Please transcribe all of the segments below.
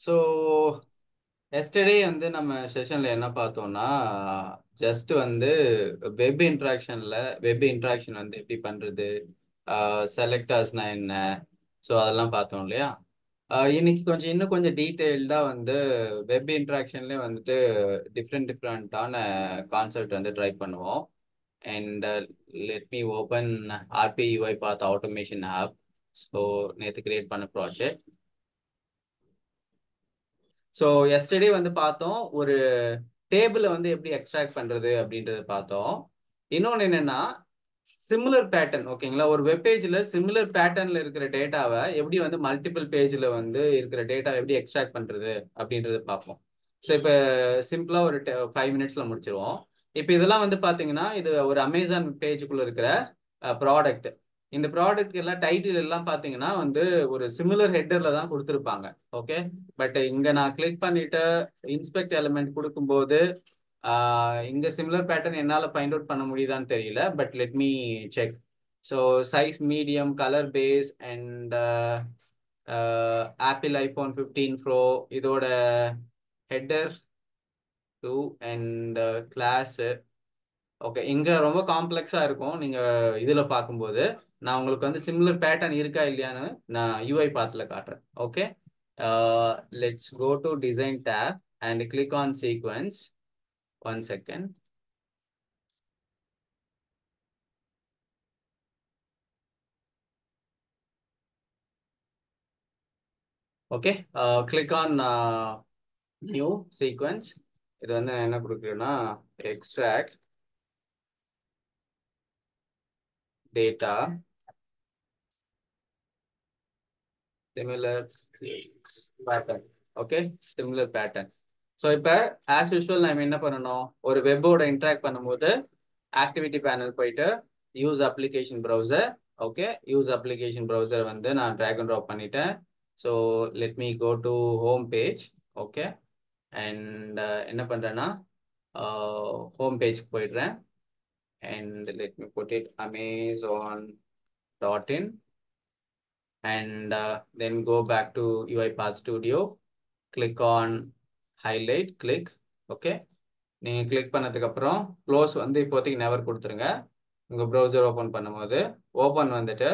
So yesterday வந்து நம்ம செஷன்ல என்ன பார்த்தோம்னா ஜஸ்ட் வந்து வெப் இன்ட்ராக்ஷன்ல வெப் இன்ட்ராக்ஷன் வந்து எப்படி பண்றது செலக்டர்ஸ்னா என்ன ஸோ அதெல்லாம் பார்த்தோம் இல்லையா ஆஹ் இன்னைக்கு கொஞ்சம் இன்னும் கொஞ்சம் டீட்டெயில்டா வந்து வெப் இன்ட்ராக்ஷன்லேயே வந்துட்டு டிஃப்ரெண்ட் டிஃப்ரெண்ட்டான கான்செப்ட் வந்து ட்ரை பண்ணுவோம் and let me open RP UI பார்த்து ஆட்டோமேஷன் ஆப் ஸோ நேற்று கிரியேட் பண்ண ப்ராஜெக்ட் ஸோ எஸ்டர்டே வந்து பார்த்தோம் ஒரு டேபிளை வந்து எப்படி எக்ஸ்ட்ராக்ட் பண்றது அப்படின்றத பார்த்தோம் இன்னொன்று என்னன்னா சிமிலர் பேட்டர்ன் ஓகேங்களா ஒரு வெப் பேஜ்ல சிமிலர் பேட்டர்ன்ல இருக்கிற டேட்டாவை எப்படி வந்து மல்டிபிள் பேஜ்ல வந்து இருக்கிற டேட்டா எப்படி எக்ஸ்ட்ராக்ட் பண்றது அப்படின்றத பார்ப்போம் ஸோ இப்போ சிம்பிளா ஒரு ஃபைவ் மினிட்ஸ்ல முடிச்சிருவோம் இப்போ இதெல்லாம் வந்து பாத்தீங்கன்னா இது ஒரு அமேசான் பேஜுக்குள்ள இருக்கிற ப்ராடக்ட் இந்த ப்ராடக்ட் எல்லாம் டைட்டில் எல்லாம் பாத்தீங்கன்னா வந்து ஒரு சிமிலர் ஹெட்டர்ல தான் கொடுத்துருப்பாங்க ஓகே பட் இங்க நான் கிளிக் பண்ணிட்டு இன்ஸ்பெக்ட் எலிமெண்ட் கொடுக்கும்போது இங்க சிமிலர் பேட்டர்ன் என்னால ஃபைண்ட் அவுட் பண்ண முடியுதான்னு தெரியல but let me check so size medium colour base and Apple iPhone fifteen pro இதோட header two and glass okay இங்க ரொம்ப காம்ப்ளெக்ஸா இருக்கும் நீங்க இதுல பார்க்கும்போது நான் உங்களுக்கு வந்து சிமிலர் பேட்டர்ன் இருக்கா இல்லையான்னு நான் யூஐ பாத்துல காட்டுறேன் okay let's go to design tab and click on sequence one second okay click on new sequence இது வந்து நான் என்ன கொடுக்குறேன்னா extract data similar pattern okay similar pattern so இப்போ ஆஸ் யூஸ்வல் நம்ம என்ன பண்ணணும் ஒரு வெப்போட இன்ட்ராக்ட் பண்ணும்போது ஆக்டிவிட்டி பேனல் போயிட்டு use application browser okay use application browser வந்து நான் ட்ராக் அண்ட் ட்ராப் பண்ணிட்டேன் so let me go to home page okay and என்ன பண்ணுறேன்னா ஹோம் பேஜ்க்கு போயிடுறேன் and let me put it Amazon dot in and uh, then go back to UiPath Studio. Click on highlight, click. Okay. நீங்கள் click பண்ணதுக்கு அப்புறம் close வந்து இப்போதைக்கு never கொடுத்துருங்க உங்கள் ப்ரௌசர் ஓப்பன் பண்ணும்போது ஓப்பன் வந்துட்டு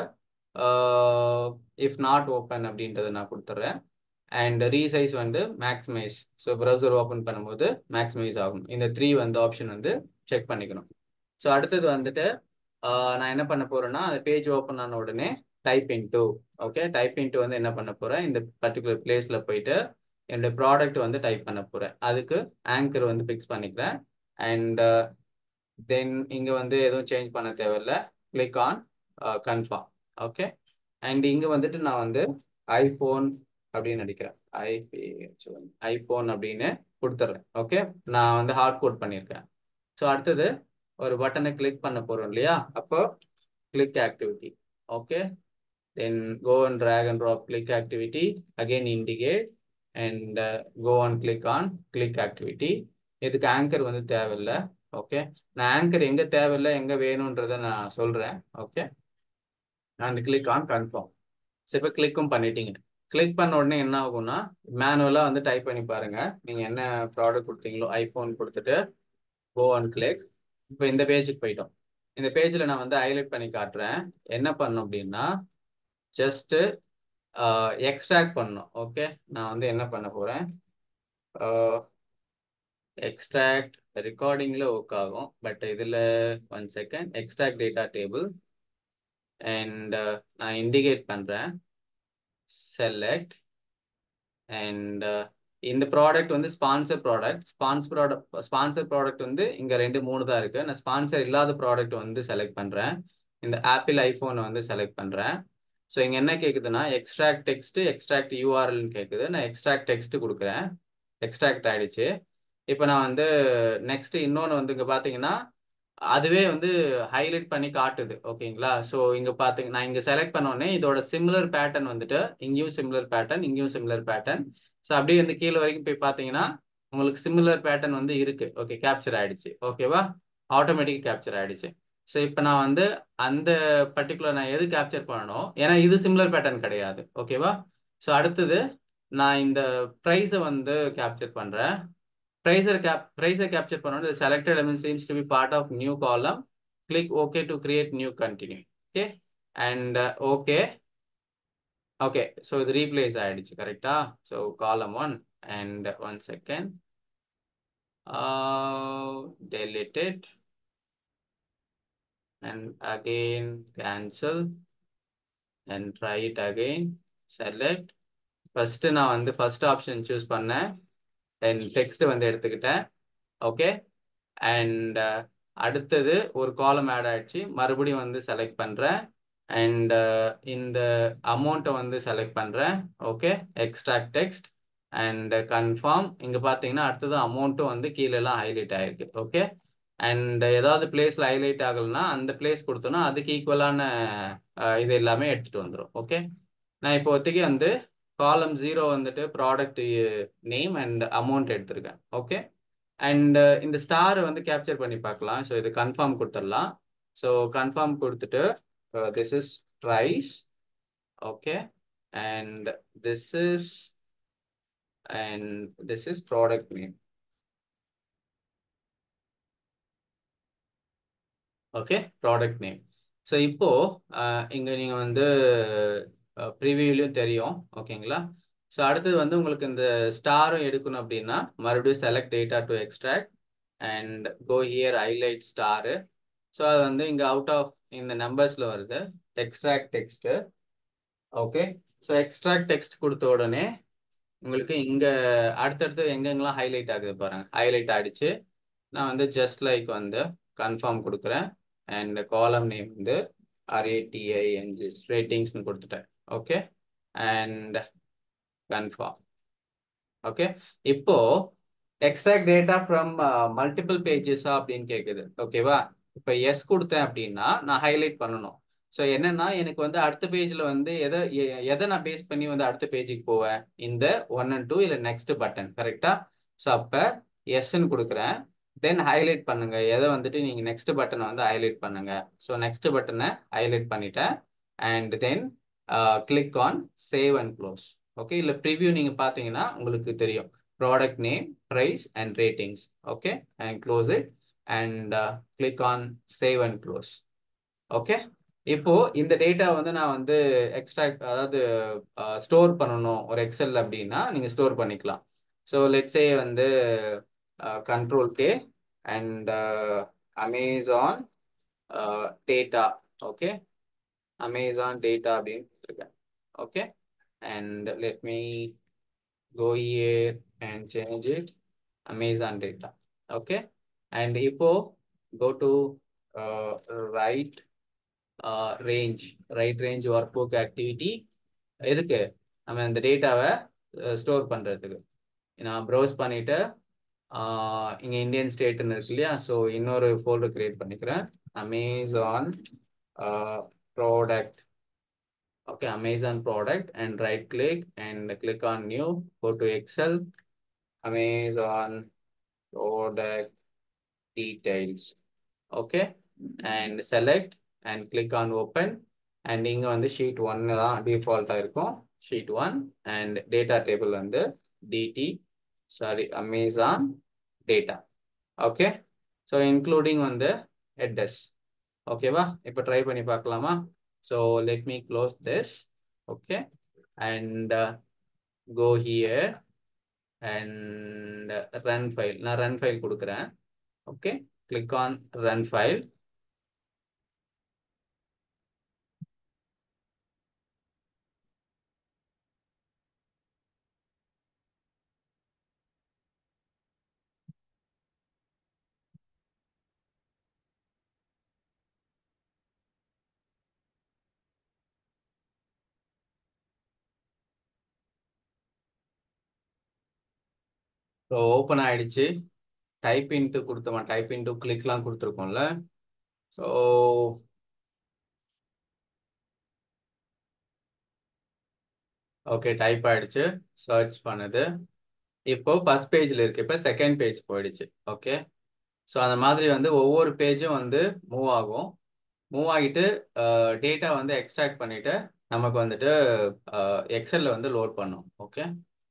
இஃப் நாட் ஓப்பன் அப்படின்றத நான் கொடுத்துட்றேன் அண்ட் ரீசைஸ் வந்து மேக்ஸிமைஸ் ஸோ ப்ரௌசர் ஓப்பன் பண்ணும்போது மேக்ஸிமைஸ் ஆகும் இந்த த்ரீ வந்து ஆப்ஷன் வந்து செக் பண்ணிக்கணும் ஸோ அடுத்தது வந்துட்டு நான் என்ன பண்ண போறேன்னா அந்த பேஜ் ஓப்பன் ஆன உடனே type into okay type into வந்து என்ன பண்ண போறேன் இந்த பர்டிகுலர் பிளேஸ்ல போயிட்டு என்னுடைய ப்ராடக்ட் வந்து டைப் பண்ண போறேன் அதுக்கு ஆங்கர் வந்து ஃபிக்ஸ் பண்ணிக்கிறேன் அண்ட் தென் இங்க வந்து எதுவும் சேஞ்ச் பண்ண தேவையில்ல click on confirm okay and இங்க வந்துட்டு நான் வந்து ஐபோன் அப்படின்னு நடிக்கிறேன் ஐ ஐபோன் அப்படின்னு கொடுத்துட்றேன் ஓகே நான் வந்து ஹார்ட் கோட் பண்ணியிருக்கேன் ஸோ அடுத்தது ஒரு பட்டனை கிளிக் பண்ண போறோம் இல்லையா அப்போ click activity okay then go and drag and drop click activity again indicate and uh, go and click on click activity இதுக்கு ஆங்கர் வந்து தேவையில்லை ஓகே நான் ஆங்கர் எங்க தேவையில்லை எங்க வேணும்ன்றத நான் சொல்றேன் okay and click on confirm சரி இப்போ கிளிக்கும் பண்ணிட்டீங்க கிளிக் பண்ண உடனே என்ன ஆகும்னா மேனுவலாக வந்து டைப் பண்ணி பாருங்க நீங்க என்ன ப்ராடக்ட் கொடுத்தீங்களோ ஐஃபோன் கொடுத்துட்டு கோ அண்ட் கிளிக் இப்போ இந்த பேஜுக்கு போயிட்டோம் இந்த பேஜில் நான் வந்து ஹைலைட் பண்ணி காட்டுறேன் என்ன பண்ணும் அப்படின்னா ஜஸ்ட் எக்ஸ்ட்ராக்ட் பண்ணும் ஓகே நான் வந்து என்ன பண்ண போறேன் எக்ஸ்ட்ராக்ட் ரெக்கார்டிங்ல ஒர்க் ஆகும் பட் இதில் one second extract data table and நான் இண்டிகேட் பண்ணுறேன் செலக்ட் அண்ட் இந்த ப்ராடக்ட் வந்து sponsor product sponsor product sponsor product வந்து இங்கே ரெண்டு மூணு தான் இருக்குது நான் ஸ்பான்சர் இல்லாத ப்ராடக்ட் வந்து செலக்ட் பண்ணுறேன் இந்த ஆப்பிள் ஐஃபோனை வந்து செலக்ட் பண்ணுறேன் ஸோ இங்கே என்ன கேட்குதுன்னா எக்ஸ்ட்ராக்ட் டெக்ஸ்ட் எக்ஸ்ட்ராக்ட் யூஆர்எல்னு கேட்குது நான் எக்ஸ்ட்ராக்ட் டெக்ஸ்ட் கொடுக்குறேன் எக்ஸ்ட்ராக்ட் ஆயிடுச்சு இப்போ நான் வந்து நெக்ஸ்ட் இன்னொன்று வந்து இங்கே பார்த்தீங்கன்னா அதுவே வந்து ஹைலைட் பண்ணி காட்டுது ஓகேங்களா ஸோ இங்கே பார்த்தீங்க நான் இங்கே செலக்ட் பண்ணோடனே இதோட சிமிலர் பேட்டர்ன் வந்துட்டு இங்கேயும் சிமிலர் பேட்டர்ன் இங்கேயும் சிமிலர் பேட்டர்ன் ஸோ அப்படியே வந்து கீழே வரைக்கும் போய் பார்த்தீங்கன்னா உங்களுக்கு சிமிலர் பேட்டர்ன் வந்து இருக்கு ஓகே கேப்சர் ஆயிடுச்சு ஓகேவா ஆட்டோமேட்டிக் கேப்சர் ஆயிடுச்சு ஸோ இப்போ நான் வந்து அந்த பர்டிகுலர் நான் எது கேப்சர் பண்ணணும் ஏன்னா இது சிமிலர் பேட்டர்ன் கிடையாது ஓகேவா ஸோ அடுத்தது நான் இந்த ப்ரைஸை வந்து கேப்சர் பண்ணுறேன் ப்ரைஸை கேப் ப்ரைஸை கேப்சர் பண்ணோட selected element seems to be part of new column click okay to create new continue okay and okay okay so இது ரீப்ளேஸ் ஆயிடுச்சு கரெக்டா so column one and one second deleted and again cancel and try it again select first நான் வந்து first option choose பண்ணேன் then text வந்து எடுத்துக்கிட்டேன் okay and அடுத்தது ஒரு காலம் ஆட் ஆயிடுச்சு மறுபடியும் வந்து செலக்ட் பண்ணுறேன் அண்ட் இந்த அமௌண்ட்டை வந்து செலக்ட் பண்ணுறேன் okay extract text and confirm இங்கே பார்த்தீங்கன்னா அடுத்தது அமௌண்ட்டும் வந்து கீழெல்லாம் ஹைலைட் ஆயிருக்கு ஓகே அண்ட் ஏதாவது பிளேஸில் ஹைலைட் ஆகலைன்னா அந்த பிளேஸ் கொடுத்தோன்னா அதுக்கு ஈக்குவலான இது எல்லாமே எடுத்துகிட்டு வந்துடும் ஓகே நான் இப்போதைக்கு வந்து காலம் ஜீரோ வந்துட்டு ப்ராடக்ட் நேம் அண்ட் அமௌண்ட் எடுத்திருக்கேன் ஓகே அண்ட் இந்த ஸ்டாரை வந்து கேப்சர் பண்ணி பார்க்கலாம் ஸோ இது கன்ஃபார்ம் கொடுத்துடலாம் ஸோ கன்ஃபார்ம் கொடுத்துட்டு this is price okay and this is and this is product name okay product name so இப்போ இங்கே நீங்கள் வந்து ப்ரிவியூலையும் தெரியும் ஓகேங்களா ஸோ அடுத்தது வந்து உங்களுக்கு இந்த ஸ்டாரும் எடுக்கணும் அப்படின்னா மறுபடியும் select data to extract and go here highlight star so அது வந்து இங்கே அவுட் ஆஃப் இந்த நம்பர்ஸில் வருது extract text okay so extract text கொடுத்த உடனே உங்களுக்கு இங்கே அடுத்தடுத்து எங்கெங்கெல்லாம் ஹைலைட் ஆகுது பாருங்க ஹைலைட் ஆகிடுச்சு நான் வந்து ஜஸ்ட் லைக் வந்து கன்ஃபார்ம் கொடுக்குறேன் அண்ட் காலம் நேம் வந்து ஆர்ஏடிஐஎன்ஜிஸ் ரேட்டிங்ஸ்னு கொடுத்துட்டேன் ஓகே அண்ட் கன்ஃபார்ம் ஓகே இப்போ எக்ஸ்ட்ராக்ட் டேட்டா ஃப்ரம் மல்டிபிள் பேஜஸா அப்படின்னு கேட்குது ஓகேவா இப்போ எஸ் கொடுத்தேன் அப்படின்னா நான் ஹைலைட் பண்ணணும் ஸோ என்னன்னா எனக்கு வந்து அடுத்த பேஜில் வந்து எதை எதை நான் பேஸ் பண்ணி வந்து அடுத்த பேஜுக்கு போவேன் இந்த ஒன் அண்ட் டூ இல்லை நெக்ஸ்ட் பட்டன் கரெக்டா ஸோ அப்போ எஸ்ன்னு கொடுக்குறேன் தென் ஹைலைட் பண்ணுங்க எதை வந்துட்டு நீங்கள் நெக்ஸ்ட் பட்டனை வந்து ஹைலைட் பண்ணுங்க ஸோ நெக்ஸ்ட் பட்டனை ஹைலைட் பண்ணிட்டேன் and then click on save and close okay இல்லை ப்ரிவியூ நீங்கள் பார்த்தீங்கன்னா உங்களுக்கு தெரியும் product name price and ratings okay and close it and click on save and close okay இப்போ இந்த டேட்டா வந்து நான் வந்து எக்ஸ்ட்ராக்ட் அதாவது ஸ்டோர் பண்ணணும் ஒரு எக்ஸல் அப்படின்னா நீங்கள் ஸ்டோர் பண்ணிக்கலாம் ஸோ லெட்ஸே வந்து control K and Amazon data okay Amazon data அப்படின்னு இருக்கேன் okay and let me go here and change it amazon data okay and இப்போ go to uh, right uh, range right range workbook activity எதுக்கு நம்ம இந்த டேட்டாவை store பண்ணுறதுக்கு நான் browse பண்ணிவிட்டு இங்கே இந்தியன் ஸ்டேட்னு இருக்கு இல்லையா ஸோ இன்னொரு ஃபோல்டர் க்ரியேட் பண்ணிக்கிறேன் Amazon product okay amazon product and right click and click on new go to excel amazon product details okay and select and click on open and இங்க வந்து sheet 1 தான் default இருக்கும் sheet 1 and data table வந்து dt sorry amazon data okay so including வந்து headers ஓகேவா இப்போ try பண்ணி பார்க்கலாமா So let me close this. Okay. And uh, go here and uh, run file. நான் run file கொடுக்குறேன். Okay. Click on run file. So open ஆயிடுச்சு type into கொடுத்தோமா type into கிளிக்லாம் கொடுத்துருக்கோம்ல ஸோ ஓகே டைப் ஆயிடுச்சு search பண்ணுது இப்போ first பேஜில் இருக்கு இப்போ செகண்ட் பேஜ் போயிடுச்சு ஓகே ஸோ அந்த மாதிரி வந்து ஒவ்வொரு பேஜும் வந்து மூவ் ஆகும் மூவ் ஆகிட்டு டேட்டா வந்து எக்ஸ்ட்ராக்ட் பண்ணிட்டு நமக்கு வந்துட்டு எக்ஸலில் வந்து லோட் பண்ணும் ஓகே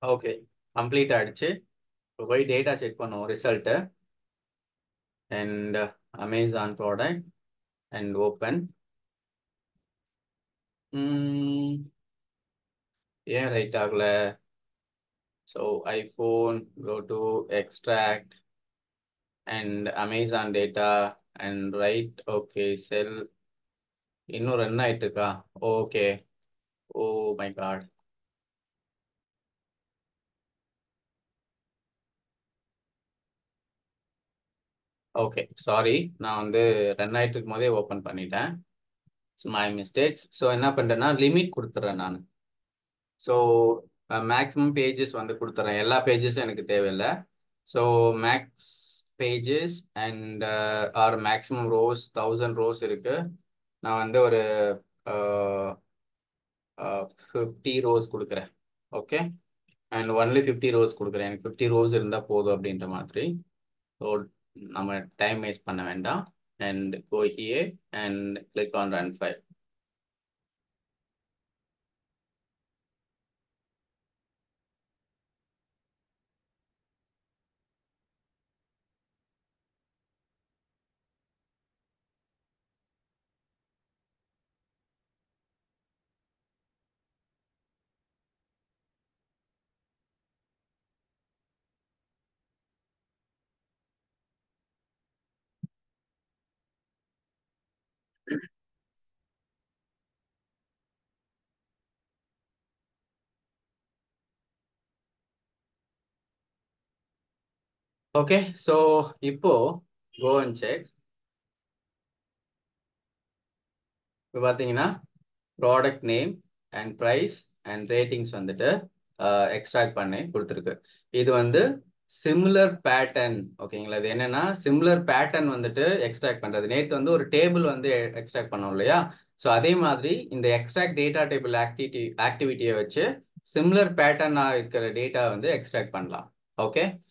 ஓகே கம்ப்ளீட் ஆயிடுச்சு இப்போ போய் டேட்டா செக் பண்ணுவோம் result and Amazon product and open ஏன் ரைட் ஆகல so iPhone go to extract and Amazon data and write okay cell இன்னும் ரன் ஆயிட்டு இருக்கா okay oh my god okay sorry நான் வந்து ரன் ஆயிட்டு இருக்கும் போதே ஓப்பன் பண்ணிட்டேன் இட்ஸ் மை மிஸ்டேக் ஸோ என்ன பண்ணுறேன்னா லிமிட் கொடுத்துட்றேன் நான் ஸோ மேக்ஸிமம் பேஜஸ் வந்து கொடுத்துட்றேன் எல்லா பேஜஸும் எனக்கு தேவையில்லை so max pages and or maximum rows thousand rows இருக்கு நான் வந்து ஒரு ஃபிஃப்டி ரோஸ் கொடுக்குறேன் okay and only fifty rows கொடுக்குறேன் எனக்கு ஃபிஃப்டி ரோஸ் இருந்தால் போதும் அப்படின்ற மாதிரி ஸோ நம்ம டைம் வேஸ்ட் பண்ண வேண்டாம் and go here and click on run five okay so இப்போ கோ அண்ட் செக் இப்போ பார்த்தீங்கன்னா product name and price and ratings வந்துட்டு எக்ஸ்ட்ராக்ட் பண்ணி கொடுத்துருக்கு இது வந்து சிமிலர் பேட்டர்ன் ஓகேங்களா இது என்னன்னா சிமிலர் பேட்டர்ன் வந்துட்டு எக்ஸ்ட்ராக்ட் பண்ணுறது நேற்று வந்து ஒரு டேபிள் வந்து எக்ஸ்ட்ராக்ட் பண்ணோம் இல்லையா ஸோ அதே மாதிரி இந்த எக்ஸ்ட்ராக்ட் டேட்டா டேபிள் ஆக்டிவிட்டி ஆக்டிவிட்டியை வச்சு சிமிலர் பேட்டர்னாக இருக்கிற டேட்டா வந்து எக்ஸ்ட்ராக்ட் பண்ணலாம் ஓகே